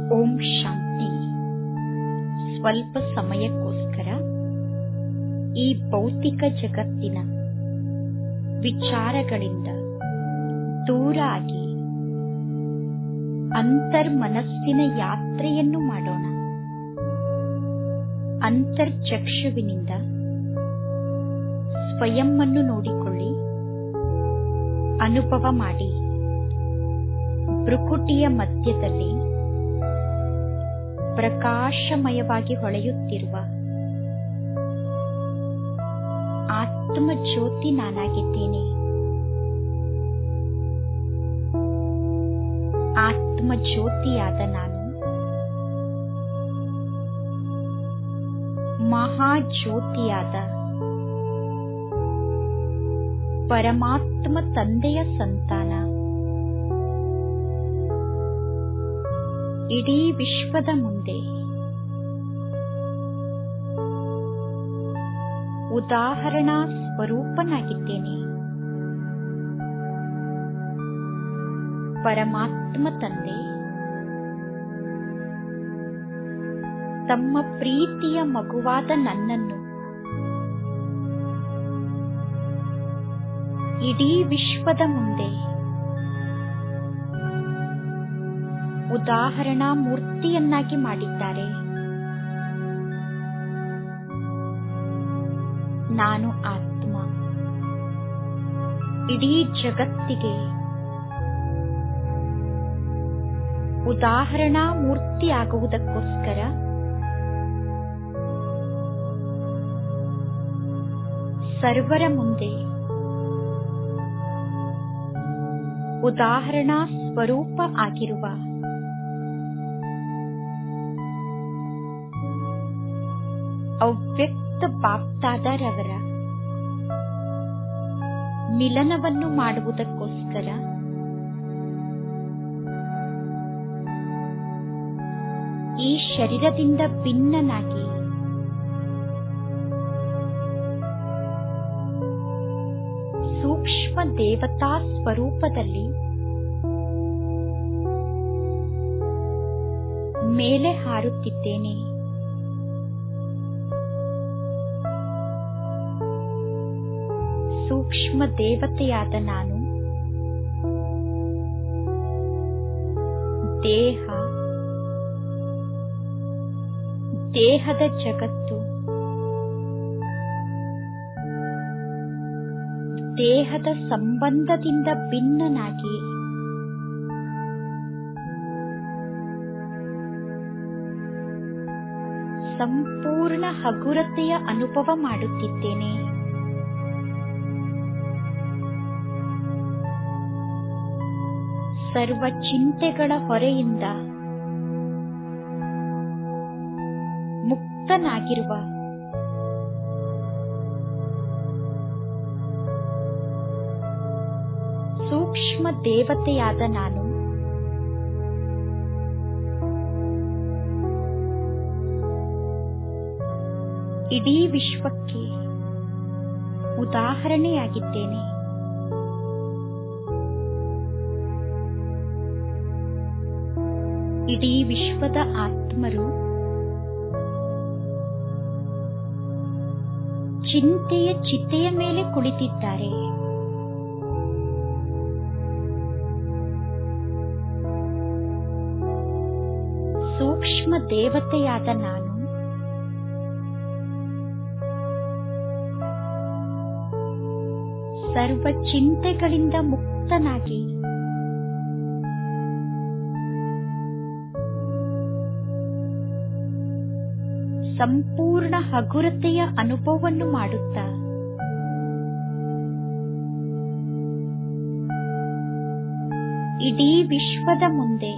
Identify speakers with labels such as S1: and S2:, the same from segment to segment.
S1: ಓಂ ಶಾಂತಿ ಸ್ವಲ್ಪ ಸಮಯಕ್ಕೋಸ್ಕರ ಈ ಭೌತಿಕ ಜಗತ್ತಿನ ವಿಚಾರಗಳಿಂದ ದೂರ ಆಗಿ ಅಂತರ್ಮನಸ್ಸಿನ ಯಾತ್ರೆಯನ್ನು ಮಾಡೋಣ ಅಂತರ್ಚಕ್ಷುವಿನಿಂದ ಸ್ವಯಂವನ್ನು ನೋಡಿಕೊಳ್ಳಿ ಅನುಭವ ಮಾಡಿ ಭ್ರುಕುಟಿಯ ಮಧ್ಯದಲ್ಲಿ ಪ್ರಕಾಶಮಯವಾಗಿ ಹೊಳೆಯುತ್ತಿರುವ ಆತ್ಮ ಜ್ಯೋತಿ ನಾನಾಗಿದ್ದೇನೆ ಆತ್ಮ ಜ್ಯೋತಿಯಾದ ನಾನು ಮಹಾಜ್ಯೋತಿಯಾದ ಪರಮಾತ್ಮ ತಂದೆಯ ಸಂತಾನ ಇಡೀ ವಿಶ್ವದ ಮುಂದೆ ಉದಾಹರಣಾ ಸ್ವರೂಪನಾಗಿದ್ದೇನೆ ಪರಮಾತ್ಮ ತಂದೆ ತಮ್ಮ ಪ್ರೀತಿಯ ಮಗುವಾದ ನನ್ನನ್ನು ಇಡೀ ವಿಶ್ವದ ಮುಂದೆ ಉದಾಹರಣಾ ಮೂರ್ತಿಯನ್ನಾಗಿ ಮಾಡಿದ್ದಾರೆ ನಾನು ಆತ್ಮ ಇಡೀ ಜಗತ್ತಿಗೆ ಉದಾಹರಣಾ ಮೂರ್ತಿಯಾಗುವುದಕ್ಕೋಸ್ಕರ ಸರ್ವರ ಮುಂದೆ ಉದಾಹರಣಾ ಸ್ವರೂಪ ಆಗಿರುವ ಅವ್ಯಕ್ತ ಬಾಪ್ತಾದರವರ ಮಿಲನವನ್ನು ಮಾಡುವುದಕ್ಕೋಸ್ಕರ ಈ ಶರೀರದಿಂದ ಭಿನ್ನನಾಗಿ ಸೂಕ್ಷ್ಮ ದೇವತಾ ಸ್ವರೂಪದಲ್ಲಿ ಮೇಲೆ ಹಾರುತ್ತಿದ್ದೇನೆ ಸೂಕ್ಷ್ಮ ದೇವತೆಯಾದ ನಾನು ದೇಹ ದೇಹದ ಜಗತ್ತು ದೇಹದ ಸಂಬಂಧದಿಂದ ಭಿನ್ನನಾಗಿ ಸಂಪೂರ್ಣ ಹಗುರತೆಯ ಅನುಭವ ಮಾಡುತ್ತಿದ್ದೇನೆ ಸರ್ವ ಚಿಂತೆಗಳ ಹೊರೆಯಿಂದ ಮುಕ್ತನಾಗಿರುವ ಸೂಕ್ಷ್ಮ ದೇವತೆಯಾದ ನಾನು ಇಡೀ ವಿಶ್ವಕ್ಕೆ ಉದಾಹರಣೆಯಾಗಿದ್ದೇನೆ ಇಡೀ ವಿಶ್ವದ ಆತ್ಮರು ಚಿಂತೆಯ ಚಿತೆಯ ಮೇಲೆ ಕುಳಿತಿದ್ದಾರೆ ಸೂಕ್ಷ್ಮ ದೇವತೆಯಾದ ನಾನು ಸರ್ವ ಚಿಂತೆಗಳಿಂದ ಮುಕ್ತನಾಗಿ ಸಂಪೂರ್ಣ ಹಗುರತೆಯ ಅನುಭವವನ್ನು ಮಾಡುತ್ತಾ ಇಡೀ ವಿಶ್ವದ ಮುಂದೆ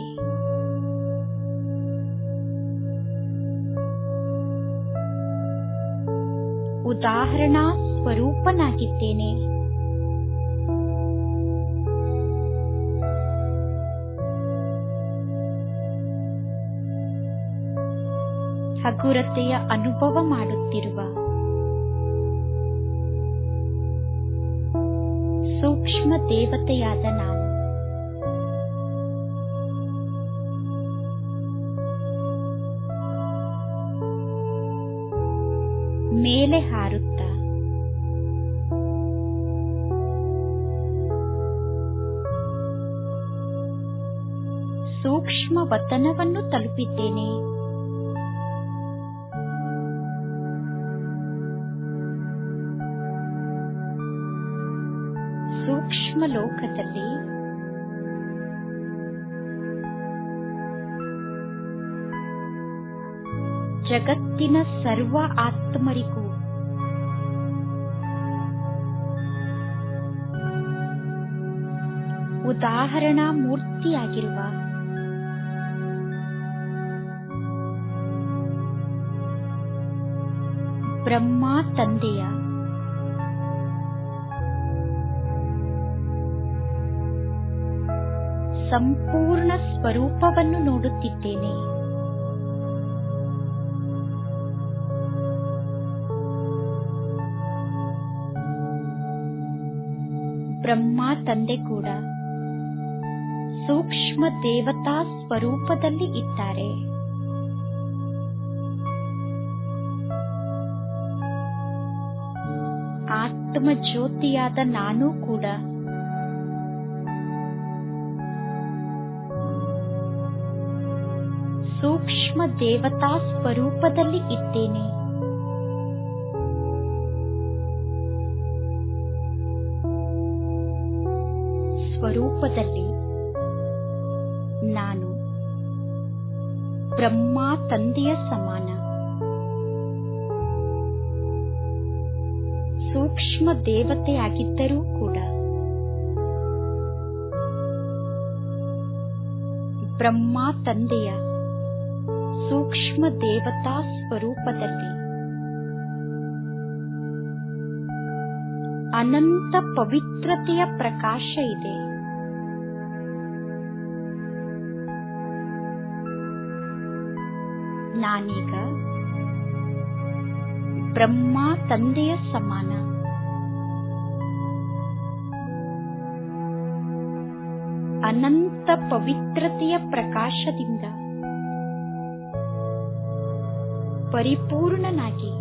S1: ಉದಾಹರಣಾ ಸ್ವರೂಪನಾಗಿದ್ದೇನೆ ಹಗುರತೆಯ ಅನುಭವ ಮಾಡುತ್ತಿರುವ ಸೂಕ್ಷ್ಮ ದೇವತೆಯಾದ ನಾನು ಮೇಲೆ ಹಾರುತ್ತಾ ಸೂಕ್ಷ್ಮ ವತನವನ್ನು ತಲುಪಿದ್ದೇನೆ ಸೂಕ್ಷ್ಮ ಲೋಕದಲ್ಲಿ ಜಗತ್ತಿನ ಸರ್ವ ಆತ್ಮರಿಗೂ ಉದಾಹರಣಾ ಮೂರ್ತಿಯಾಗಿರುವ ಬ್ರಹ್ಮ ತಂದೆಯ ಸಂಪೂರ್ಣ ಸ್ವರೂಪವನ್ನು ನೋಡುತ್ತಿದ್ದೇನೆ ಬ್ರಹ್ಮ ತಂದೆ ಕೂಡ ಸೂಕ್ಷ್ಮ ದೇವತಾ ಸ್ವರೂಪದಲ್ಲಿ ಇದ್ದಾರೆ ಆತ್ಮ ಜ್ಯೋತಿಯಾದ ನಾನೂ ಕೂಡ ಸೂಕ್ಷ್ಮ ದೇವತಾ ಸ್ವರೂಪದಲ್ಲಿ ಇದ್ದೇನೆ ಸ್ವರೂಪದಲ್ಲಿ ನಾನು ಬ್ರಹ್ಮ ತಂದೆಯ ಸಮಾನ ಸೂಕ್ಷ್ಮ ದೇವತೆಯಾಗಿದ್ದರೂ ಕೂಡ ಬ್ರಹ್ಮ ತಂದೆಯ ಸೂಕ್ಷ್ಮ ದೇವತಾ ಸ್ವರೂಪದಲ್ಲಿ ಅನಂತ ಪವಿತ್ರತೆಯ ಪ್ರಕಾಶ ಇದೆ ನಾನೀಗ ಬ್ರಹ್ಮ ತಂದೆಯ ಸಮಾನ ಅನಂತ ಪವಿತ್ರತೆಯ ಪ್ರಕಾಶದಿಂದ ಪರಿಪೂರ್ಣನಾಗಿ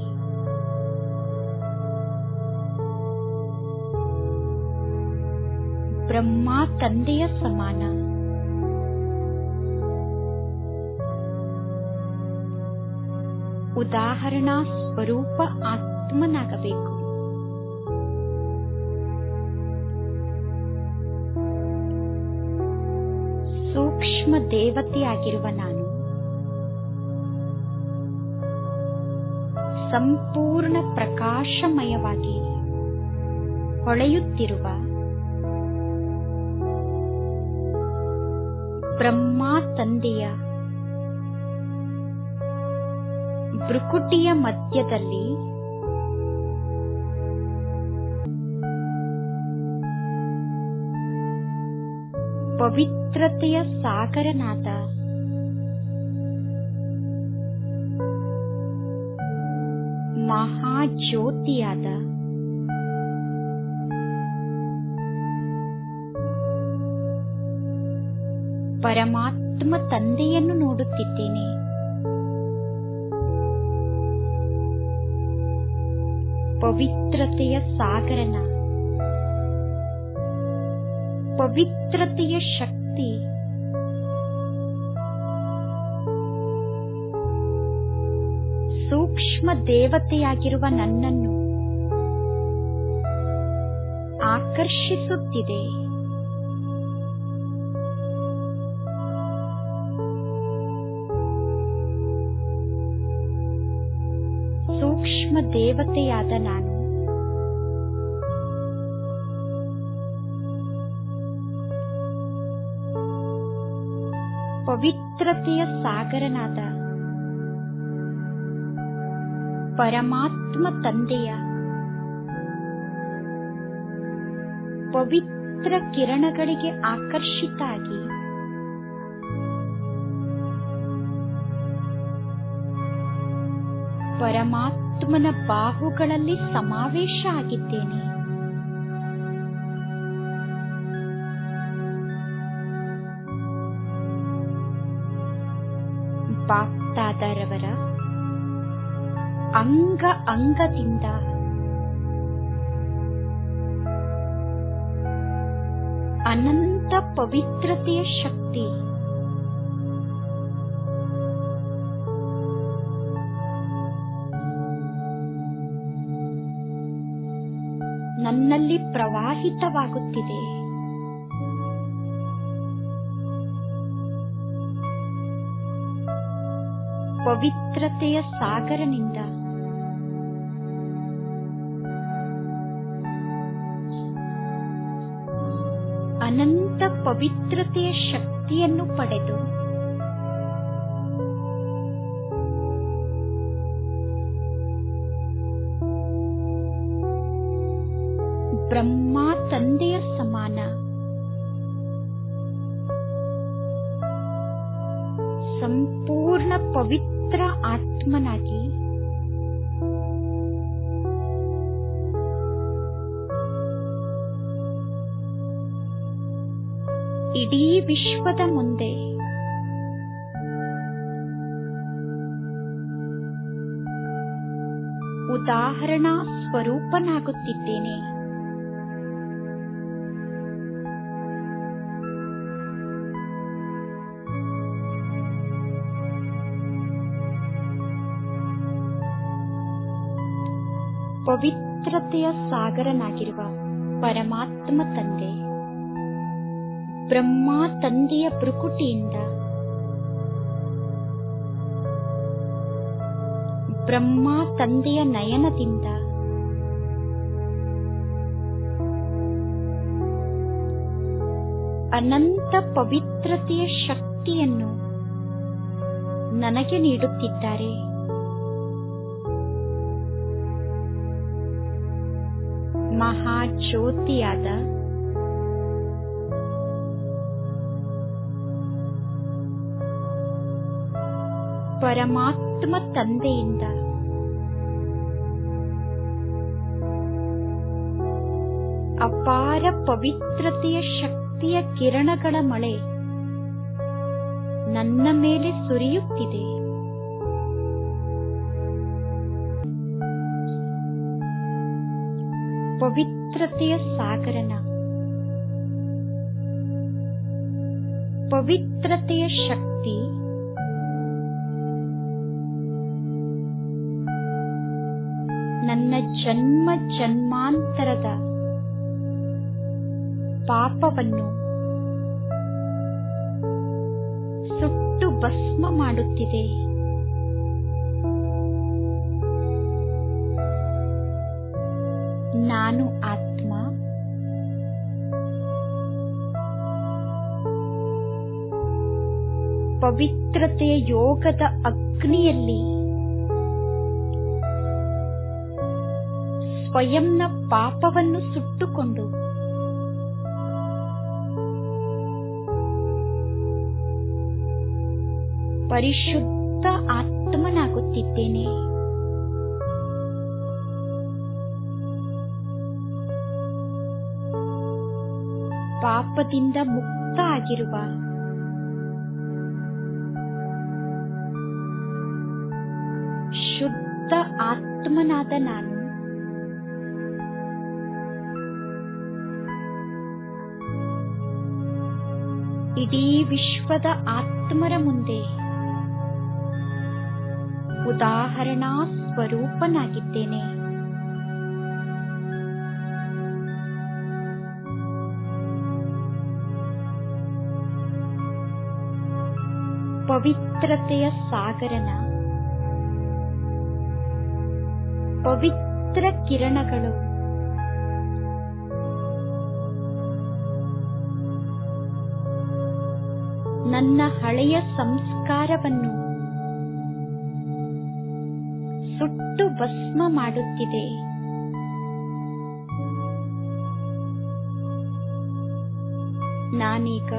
S1: ಬ್ರಹ್ಮ ತಂದೆಯ ಸಮಾನ ಉದಾಹರಣಾ ಸ್ವರೂಪ ಆತ್ಮನಾಗಬೇಕು ಸೂಕ್ಷ್ಮ ದೇವತೆಯಾಗಿರುವ ನಾನು ಸಂಪೂರ್ಣ ಪ್ರಕಾಶಮಯವಾಗಿ ಹೊಳೆಯುತ್ತಿರುವ ಬ್ರಹ್ಮ ತಂದೆಯ ಬೃಕುಟಿಯ ಮಧ್ಯದಲ್ಲಿ ಪವಿತ್ರತೆಯ ಸಾಗರನಾದ ಮಹಾಜ್ಯೋತಿಯಾದ ಪರಮಾತ್ಮ ತಂದೆಯನ್ನು ನೋಡುತ್ತಿದ್ದೇನೆ ಪವಿತ್ರತೆಯ ಸಾಗರನ ಪವಿತ್ರತೆಯ ಶಕ್ತಿ ಸೂಕ್ಷ್ಮ ದೇವತೆಯಾಗಿರುವ ನನ್ನನ್ನು ಆಕರ್ಷಿಸುತ್ತಿದೆ ಸೂಕ್ಷ್ಮ ದೇವತೆಯಾದ ನಾನು ಪವಿತ್ರತೆಯ ಸಾಗರನಾದ ಪರಮಾತ್ಮ ತಂದೆಯ ಪವಿತ್ರ ಕಿರಣಗಳಿಗೆ ಆಕರ್ಷಿತ ಆಗಿ ಪರಮಾತ್ಮನ ಬಾಹುಗಳಲ್ಲಿ ಸಮಾವೇಶ ಆಗಿದ್ದೇನೆ ಬಾಪ್ತಾದರವರ ಅಂಗ ಅಂಗದಿಂದ ಅನಂತ ಪವಿತ್ರತೆಯ ಶಕ್ತಿ ನನ್ನಲ್ಲಿ ಪ್ರವಾಹಿತವಾಗುತ್ತಿದೆ ಪವಿತ್ರತೆಯ ಸಾಗರನಿಂದ ಅನಂತ ಪವಿತ್ರತೆಯ ಶಕ್ತಿಯನ್ನು ಪಡೆದು ಬ್ರಹ್ಮ ತಂದೆಯ ಸಮಾನ ಸಂಪೂರ್ಣ ಪವಿತ್ರ ಆತ್ಮನಾಗಿ ಇಡೀ ವಿಶ್ವದ ಮುಂದೆ ಉದಾಹರಣಾ ಸ್ವರೂಪನಾಗುತ್ತಿದ್ದೇನೆ ಪವಿತ್ರತೆಯ ಸಾಗರನಾಗಿರುವ ಪರಮಾತ್ಮ ತಂದೆ ಬ್ರಹ್ಮ ತಂದೆಯ ಬೃಕುಟಿಯಿಂದ ಬ್ರಹ್ಮ ತಂದೆಯ ನಯನದಿಂದ ಅನಂತ ಪವಿತ್ರತೆಯ ಶಕ್ತಿಯನ್ನು ನನಗೆ ನೀಡುತ್ತಿದ್ದಾರೆ ಮಹಾಜ್ಯೋತಿಯಾದ ಪರಮಾತ್ಮ ತಂದೆಯಿಂದ ಅಪಾರ ಪವಿತ್ರತೆಯ ಶಕ್ತಿಯ ಕಿರಣಗಳ ಮಳೆ ನನ್ನ ಮೇಲೆ ಸುರಿಯುತ್ತಿದೆ ಪವಿತ್ರತೆಯ ಸಾಗರನ ಪವಿತ್ರತೆಯ ಶಕ್ತಿ ನನ್ನ ಜನ್ಮ ಜನ್ಮಾಂತರದ ಪಾಪವನ್ನು ಸುಟ್ಟು ಭಸ್ಮ ಮಾಡುತ್ತಿದೆ ನಾನು ಆತ್ಮ ಪವಿತ್ರತೆಯ ಯೋಗದ ಅಗ್ನಿಯಲ್ಲಿ ಸ್ವಯಂನ ಪಾಪವನ್ನು ಸುಟ್ಟುಕೊಂಡು ಪರಿಶುದ್ಧ ಆತ್ಮನಾಗುತ್ತಿದ್ದೇನೆ ಪಾಪದಿಂದ ಮುಕ್ತ ಆಗಿರುವ ಶುದ್ಧ ಆತ್ಮನಾದ ನಾನು ಇಡೀ ವಿಶ್ವದ ಆತ್ಮರ ಮುಂದೆ ಉದಾಹರಣಾ ಸ್ವರೂಪನಾಗಿದ್ದೇನೆ ಪವಿತ್ರತೆಯ ಸಾಗರನ ಪವಿತ್ರ ಕಿರಣಗಳು ನನ್ನ ಹಳೆಯ ಸಂಸ್ಕಾರವನ್ನು ಸುಟ್ಟು ಭಸ್ಮ ಮಾಡುತ್ತಿದೆ ನಾನೀಗ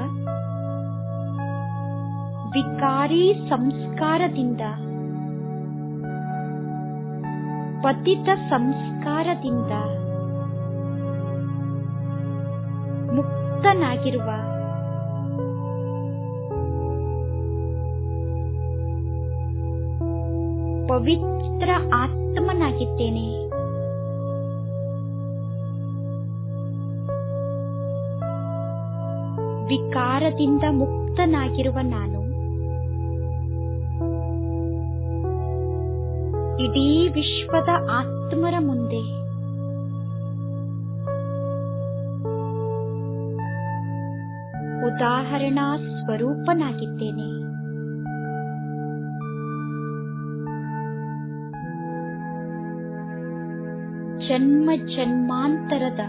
S1: ವಿಕಾರಿ ಸಂಸ್ಕಾರದಿಂದ ಪತಿತ ಸಂಸ್ಕಾರದಿಂದ ಮುಕ್ತನಾಗಿರುವ ಪವಿತ್ರ ಆತ್ಮನಾಗಿದ್ದೇನೆ ವಿಕಾರದಿಂದ ಮುಕ್ತನಾಗಿರುವ ನಾನು ಇಡೀ ವಿಶ್ವದ ಆತ್ಮರ ಮುಂದೆ ಉದಾಹರಣಾ ಸ್ವರೂಪನಾಗಿದ್ದೇನೆ ಜನ್ಮ ಜನ್ಮಾಂತರದ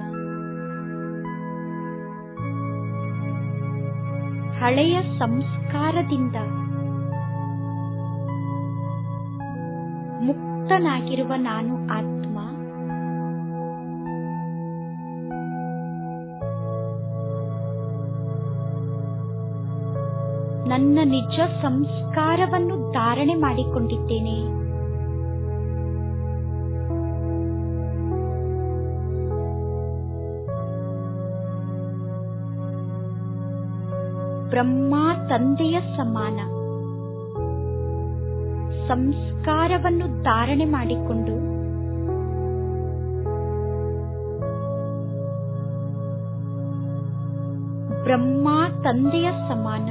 S1: ಹಳೆಯ ಸಂಸ್ಕಾರದಿಂದ ಮುಕ್ತನಾಗಿರುವ ನಾನು ಆತ್ಮ ನನ್ನ ನಿಜ ಸಂಸ್ಕಾರವನ್ನು ಧಾರಣೆ ಮಾಡಿಕೊಂಡಿದ್ದೇನೆ ಬ್ರಹ್ಮ ತಂದೆಯ ಸಮಾನ ಸಂಸ್ಕಾರವನ್ನು ಧಾರಣೆ ಮಾಡಿಕೊಂಡು ಬ್ರಹ್ಮ ತಂದೆಯ ಸಮಾನ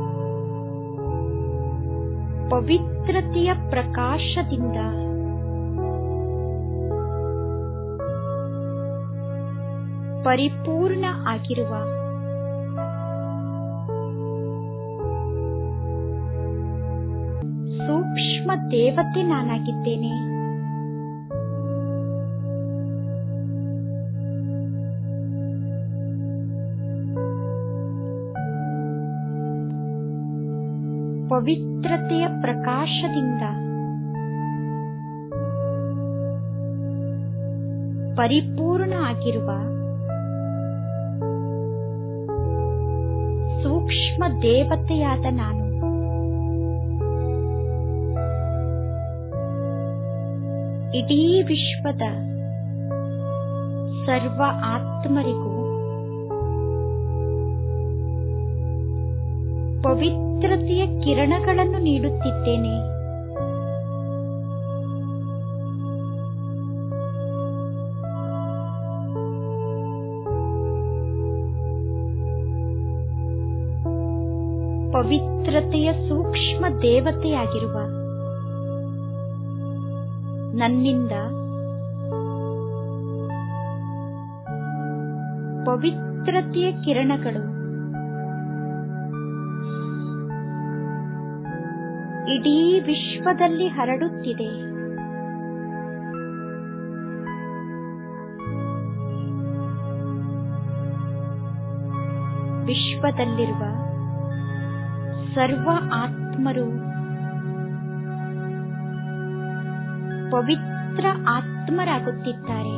S1: ಪವಿತ್ರತೆಯ ಪ್ರಕಾಶದಿಂದ ಪರಿಪೂರ್ಣ ಆಗಿರುವ ಸೂಕ್ಷ್ಮ ದೇವತೆ ನಾನಾಗಿದ್ದೇನೆ ಪವಿತ್ರತೆಯ ಪ್ರಕಾಶದಿಂದ ಪರಿಪೂರ್ಣ ಆಗಿರುವ ಸೂಕ್ಷ್ಮ ದೇವತೆಯಾದ ನಾನು ಇಡೀ ವಿಶ್ವದ ಸರ್ವ ಆತ್ಮರಿಗೂ ಪವಿತ್ರತೆಯ ಕಿರಣಗಳನ್ನು ನೀಡುತ್ತಿದ್ದೇನೆ ಪವಿತ್ರತೆಯ ಸೂಕ್ಷ್ಮ ದೇವತೆಯಾಗಿರುವ ನನ್ನಿಂದ ಪವಿತ್ರತೆಯ ಕಿರಣಗಳು ಇಡೀ ವಿಶ್ವದಲ್ಲಿ ಹರಡುತ್ತಿದೆ ವಿಶ್ವದಲ್ಲಿರುವ ಸರ್ವ ಆತ್ಮರು ಪವಿತ್ರ ಆತ್ಮರಾಗುತ್ತಿದ್ದಾರೆ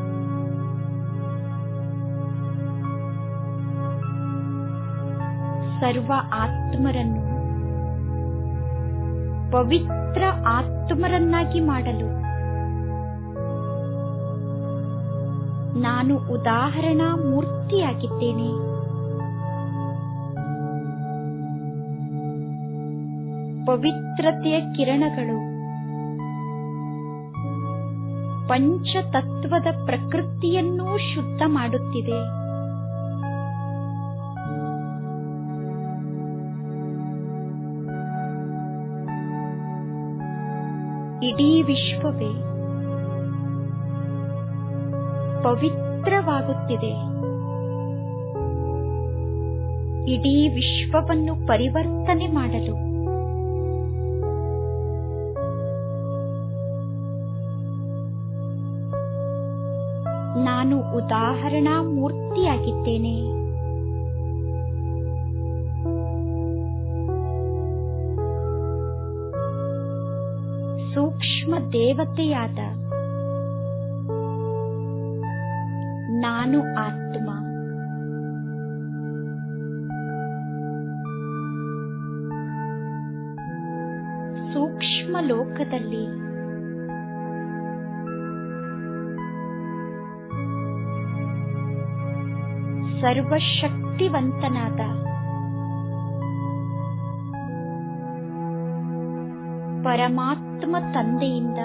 S1: ಸರ್ವ ಆತ್ಮರನ್ನು ಪವಿತ್ರ ಆತ್ಮರನ್ನಾಗಿ ಮಾಡಲು ನಾನು ಉದಾಹರಣಾ ಮೂರ್ತಿಯಾಗಿದ್ದೇನೆ ಪವಿತ್ರತೆಯ ಕಿರಣಗಳು ಪಂಚತತ್ವದ ಪ್ರಕೃತಿಯನ್ನೂ ಶುದ್ಧ ಮಾಡುತ್ತಿದೆ ಇಡೀ ವಿಶ್ವವೇ ಪವಿತ್ರವಾಗುತ್ತಿದೆ ಇಡೀ ವಿಶ್ವವನ್ನು ಪರಿವರ್ತನೆ ಮಾಡಲು ನಾನು ಉದಾಹರಣಾ ಮೂರ್ತಿಯಾಗಿದ್ದೇನೆ ಸೂಕ್ಷ್ಮ ದೇವತೆಯಾದ ನಾನು ಆತ್ಮ ಸೂಕ್ಷ್ಮ ಲೋಕದಲ್ಲಿ ಸರ್ವಶಕ್ತಿವಂತನಾದ ಪರಮಾತ್ಮ ತಂದೆಯಿಂದ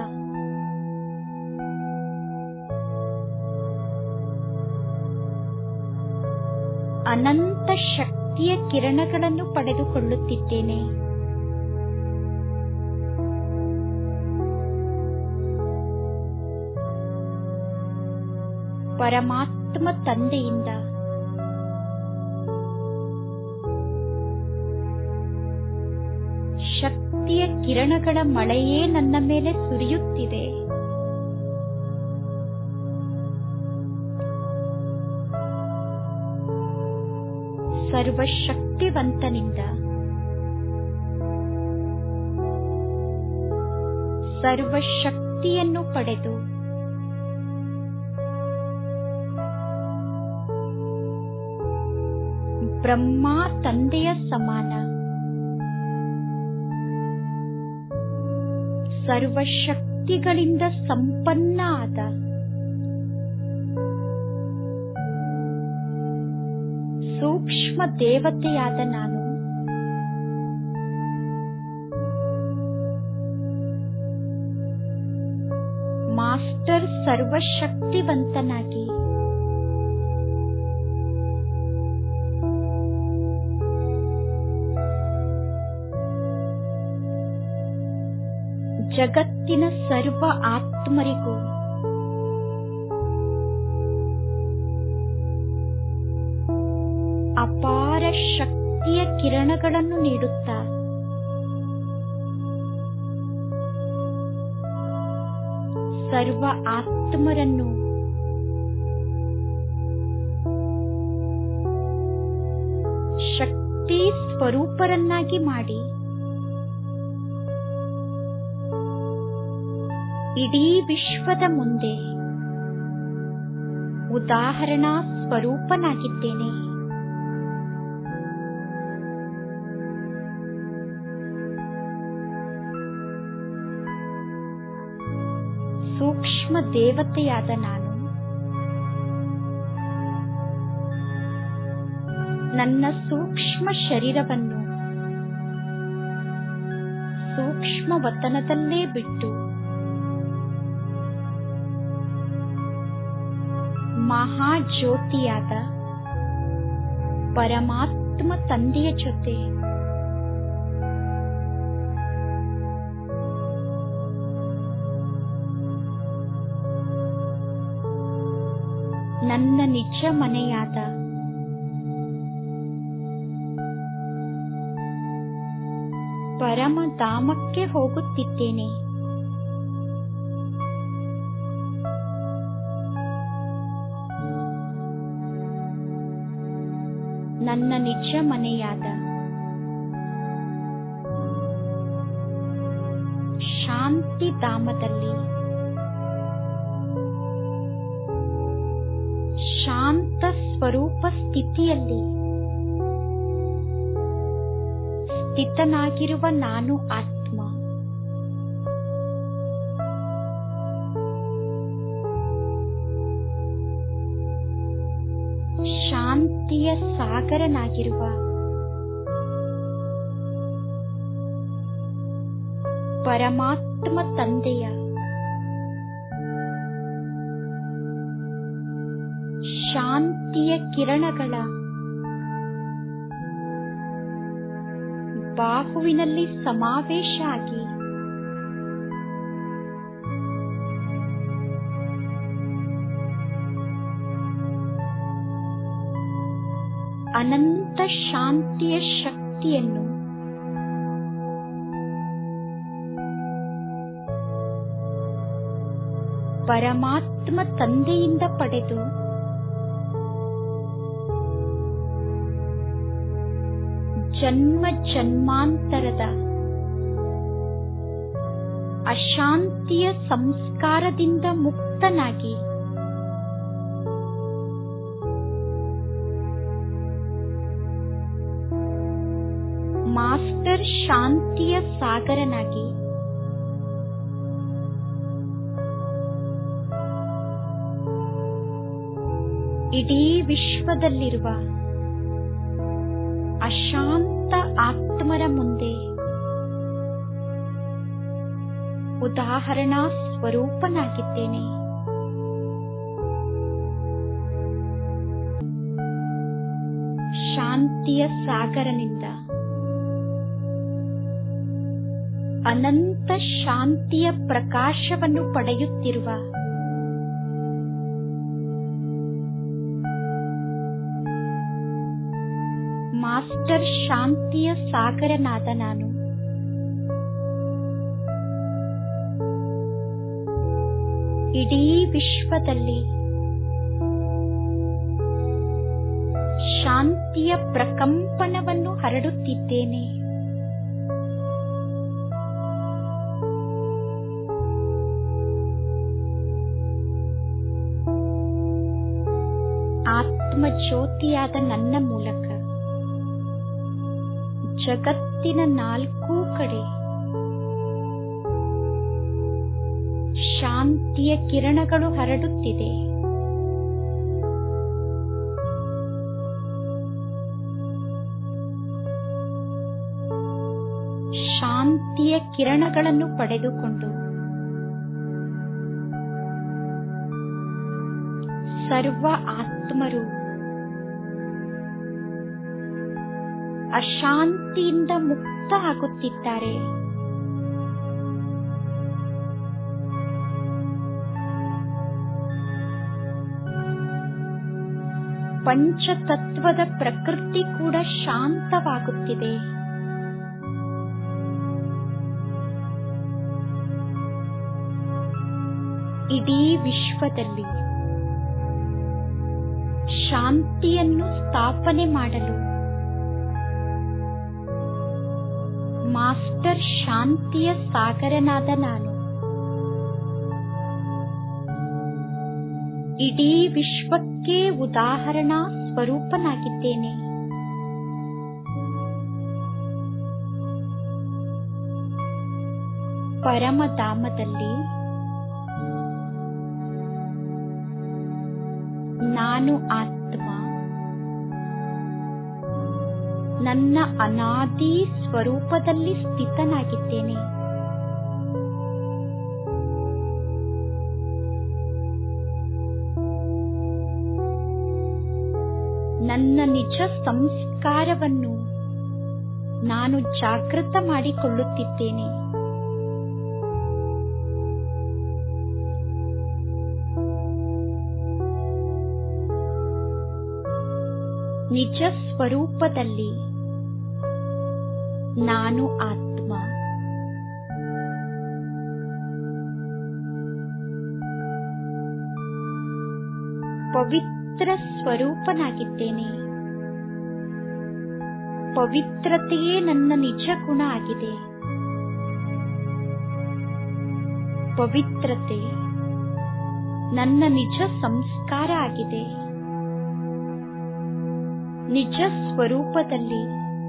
S1: ಅನಂತ ಶಕ್ತಿಯ ಕಿರಣಗಳನ್ನು ಪಡೆದುಕೊಳ್ಳುತ್ತಿದ್ದೇನೆ ಪರಮಾತ್ಮ ತಂದೆಯಿಂದ ಶಕ್ತಿಯ ಕಿರಣಗಳ ಮಳೆಯೇ ನನ್ನ ಮೇಲೆ ಸುರಿಯುತ್ತಿದೆ ಸರ್ವಶಕ್ತಿವಂತನಿಂದ ಸರ್ವಶಕ್ತಿಯನ್ನು ಪಡೆದು ಬ್ರಹ್ಮ ತಂದೆಯ ಸಮಾನ ಸರ್ವಶಕ್ತಿಗಳಿಂದ ಸಂಪನ್ನ ಆದ ಸೂಕ್ಷ್ಮ ದೇವತೆಯಾದ ನಾನು ಮಾಸ್ಟರ್ ಸರ್ವಶಕ್ತಿವಂತನಾಗಿ ಜಗತ್ತಿನ ಸರ್ವ ಆತ್ಮರಿಗೂ ಅಪಾರ ಶಕ್ತಿಯ ಕಿರಣಗಳನ್ನು ನೀಡುತ್ತಾ ಸರ್ವ ಆತ್ಮರನ್ನು ಶಕ್ತಿ ಸ್ವರೂಪರನ್ನಾಗಿ ಮಾಡಿ ಇಡೀ ವಿಶ್ವದ ಮುಂದೆ ಉದಾಹರಣಾ ಸ್ವರೂಪನಾಗಿದ್ದೇನೆ ಸೂಕ್ಷ್ಮ ದೇವತೆಯಾದ ನಾನು ನನ್ನ ಸೂಕ್ಷ್ಮ ಶರೀರವನ್ನು ಸೂಕ್ಷ್ಮ ವತನದಲ್ಲೇ ಬಿಟ್ಟು ಮಹಾಜ್ಯೋತಿಯಾದ ಪರಮಾತ್ಮ ತಂದೆಯ ಜೊತೆ ನನ್ನ ನಿಜ ಮನೆಯಾದ ಪರಮಧಾಮಕ್ಕೆ ಹೋಗುತ್ತಿದ್ದೇನೆ ನನ್ನ ನಿಜ ಮನೆಯಾದ ಶಾಂತಿ ಧಾಮದಲ್ಲಿ ಶಾಂತ ಸ್ವರೂಪ ಸ್ಥಿತಿಯಲ್ಲಿ ಸ್ಥಿತನಾಗಿರುವ ನಾನು ಆತ್ಮ ಶಾಂತಿಯ ಸಾಗರನಾಗಿರುವ ಪರಮಾತ್ಮ ತಂದೆಯ ಶಾಂತಿಯ ಕಿರಣಗಳ ಬಾಹುವಿನಲ್ಲಿ ಸಮಾವೇಶ ಆಗಿ ಅನಂತ ಶಾಂತಿಯ ಶಕ್ತಿಯನ್ನು ಪರಮಾತ್ಮ ತಂದೆಯಿಂದ ಪಡೆದು ಜನ್ಮ ಜನ್ಮಾಂತರದ ಅಶಾಂತಿಯ ಸಂಸ್ಕಾರದಿಂದ ಮುಕ್ತನಾಗಿ ಮಾಸ್ಟರ್ ಶಾಂತಿಯ ಸಾಗರನಾಗಿ ಇಡೀ ವಿಶ್ವದಲ್ಲಿರುವ ಅಶಾಂತ ಆತ್ಮರ ಮುಂದೆ ಉದಾಹರಣಾ ಸ್ವರೂಪನಾಗಿದ್ದೇನೆ ಶಾಂತಿಯ ಸಾಗರನಿಂದ ಅನಂತ ಶಾಂತಿಯ ಪ್ರಕಾಶವನ್ನು ಪಡೆಯುತ್ತಿರುವ ಮಾಸ್ಟರ್ ಶಾಂತಿಯ ಸಾಗರನಾದ ನಾನು ಇಡೀ ವಿಶ್ವದಲ್ಲಿ ಶಾಂತಿಯ ಪ್ರಕಂಪನವನ್ನು ಹರಡುತ್ತಿದ್ದೇನೆ ಆತ್ಮ ಜ್ಯೋತಿಯಾದ ನನ್ನ ಮೂಲಕ ಜಗತ್ತಿನ ನಾಲ್ಕೂ ಕಡೆ ಶಾಂತಿಯ ಕಿರಣಗಳು ಹರಡುತ್ತಿದೆ ಶಾಂತಿಯ ಕಿರಣಗಳನ್ನು ಪಡೆದುಕೊಂಡು ಸರ್ವ ಆತ್ಮರು ಅಶಾಂತಿಯಿಂದ ಮುಕ್ತ ಆಗುತ್ತಿದ್ದಾರೆ ಪಂಚತತ್ವದ ಪ್ರಕೃತಿ ಕೂಡ ಶಾಂತವಾಗುತ್ತಿದೆ ಇಡೀ ವಿಶ್ವದಲ್ಲಿ ಶಾಂತಿಯನ್ನು ಸ್ಥಾಪನೆ ಮಾಡಲು ಮಾಸ್ಟರ್ ಶಾಂತಿಯ ಸಾಗರನಾದ ನಾನು ಇಡೀ ವಿಶ್ವಕ್ಕೆ ಉದಾಹರಣಾ ಸ್ವರೂಪನಾಗಿದ್ದೇನೆ ಪರಮಧಾಮದಲ್ಲಿ ನಾನು ಆತ್ಮ ನನ್ನ ಅನಾದಿ ಸ್ವರೂಪದಲ್ಲಿ ಸ್ಥಿತನಾಗಿದ್ದೇನೆ ನನ್ನ ನಿಜ ಸಂಸ್ಕಾರವನ್ನು ನಾನು ಜಾಗೃತ ಮಾಡಿಕೊಳ್ಳುತ್ತಿದ್ದೇನೆ ನಿಜ ಸ್ವರೂಪದಲ್ಲಿ ನಾನು ಆತ್ಮ ಪವಿತ್ರ ಸ್ವರೂಪನಾಗಿದ್ದೇನೆ ಪವಿತ್ರತೆಯೇ ನನ್ನ ನಿಜ ಗುಣ ಆಗಿದೆ ಪವಿತ್ರತೆ ನನ್ನ ನಿಜ ಸಂಸ್ಕಾರ ಆಗಿದೆ ನಿಜ ಸ್ವರೂಪದಲ್ಲಿ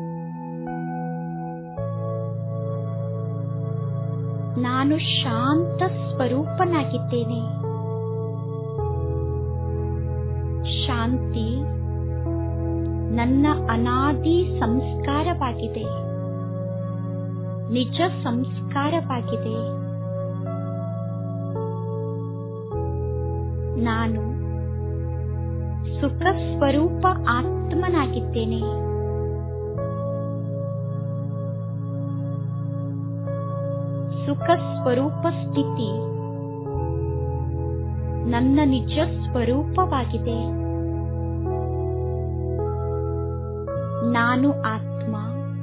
S1: ನಾನು ಶಾಂತ ಸ್ವರೂಪನಾಗಿದ್ದೇನೆ ಶಾಂತಿ ನನ್ನ ಅನಾದಿ ಸಂಸ್ಕಾರವಾಗಿದೆ ನಿಜ ಸಂಸ್ಕಾರವಾಗಿದೆ ನಾನು ಸುಖ ಸ್ವರೂಪ ಆತ್ಮನಾಗಿದ್ದೇನೆ ಸುಖ ಸ್ವರೂಪ ಸ್ಥಿತಿ ನನ್ನ ನಿಜ ಸ್ವರೂಪವಾಗಿದೆ ನಾನು ಆತ್ಮ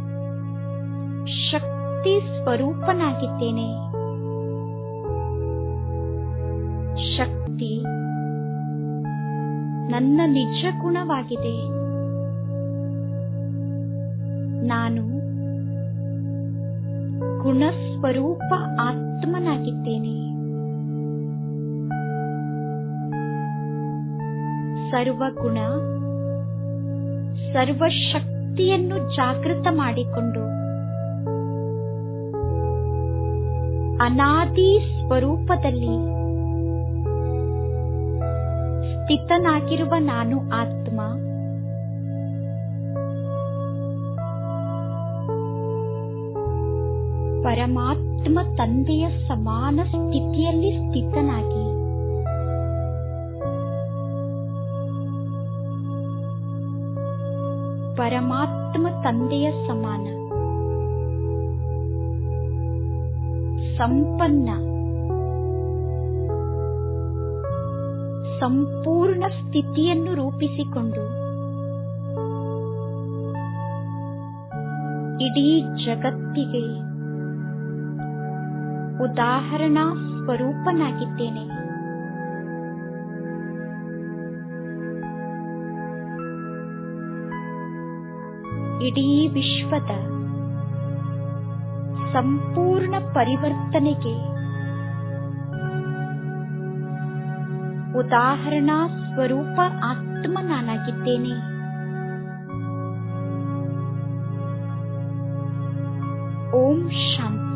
S1: ಶಕ್ತಿ ಸ್ವರೂಪನಾಗಿದ್ದೇನೆ ಶಕ್ತಿ ನನ್ನ ನಿಜ ಗುಣವಾಗಿದೆ ನಾನು ಗುಣಸ್ವರೂಪ ಆತ್ಮನಾಗಿದ್ದೇನೆ ಸರ್ವಗುಣ ಸರ್ವಶಕ್ತಿಯನ್ನು ಜಾಗೃತ ಮಾಡಿಕೊಂಡು ಅನಾದಿ ಸ್ವರೂಪದಲ್ಲಿ ಸ್ಥಿತನಾಗಿರುವ ನಾನು ಆತ್ಮ ಪರಮಾತ್ಮ ತಂದೆಯ ಸಮಾನ ಸ್ಥಿತಿಯಲ್ಲಿ ಸ್ಥಿತನಾಗಿ ಪರಮಾತ್ಮ ತಂದೆಯ ಸಮಾನ ಸಂಪನ್ನ ಸಂಪೂರ್ಣ ಸ್ಥಿತಿಯನ್ನು ರೂಪಿಸಿಕೊಂಡು ಇಡೀ ಜಗತ್ತಿಗೆ ಉದಾಹರಣಾ ಸ್ವರೂಪನಾಗಿದ್ದೇನೆ ಇಡೀ ವಿಶ್ವದ ಸಂಪೂರ್ಣ ಪರಿವರ್ತನೆಗೆ ಉದಾಹರಣಾ ಸ್ವರೂಪ ಆತ್ಮ ನಾನಾಗಿದ್ದೇನೆ ಓಂ ಶಾಂತಿ